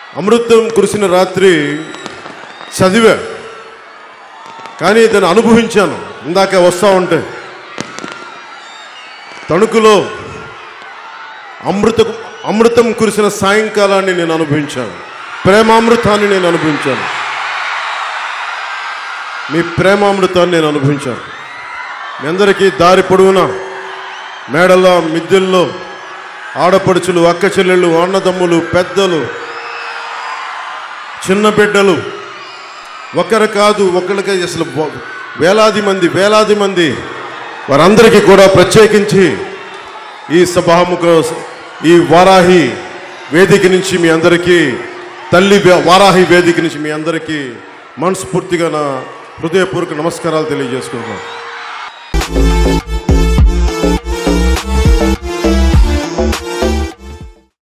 అమృతం కురిసిన రాత్రి చదివా కానీ దాన్ని అనుభవించాను ఇందాక వస్తా ఉంటే తణుకులో అమృత అమృతం కురిసిన సాయంకాలాన్ని నేను అనుభవించాను ప్రేమామృతాన్ని నేను అనుభవించాను మీ ప్రేమామృతాన్ని నేను అనుభవించాను మీ అందరికీ దారి పొడవునా మేడల్లో మిద్దెల్లో ఆడపడుచులు అక్క చెల్లెళ్ళు అన్నదమ్ములు పెద్దలు చిన్న బిడ్డలు ఒకరు కాదు ఒకరికి అసలు వ- వేలాది మంది వేలాది మంది వారందరికీ కూడా ప్రత్యేకించి ఈ సభాముఖ ఈ వారాహి వేదిక నుంచి మీ అందరికీ తల్లి వే- వారాహి వేదిక నుంచి మీ అందరికీ మనస్ఫూర్తిగా నా హృదయపూర్వక నమస్కారాలు తెలియజేసుకుంటున్నాను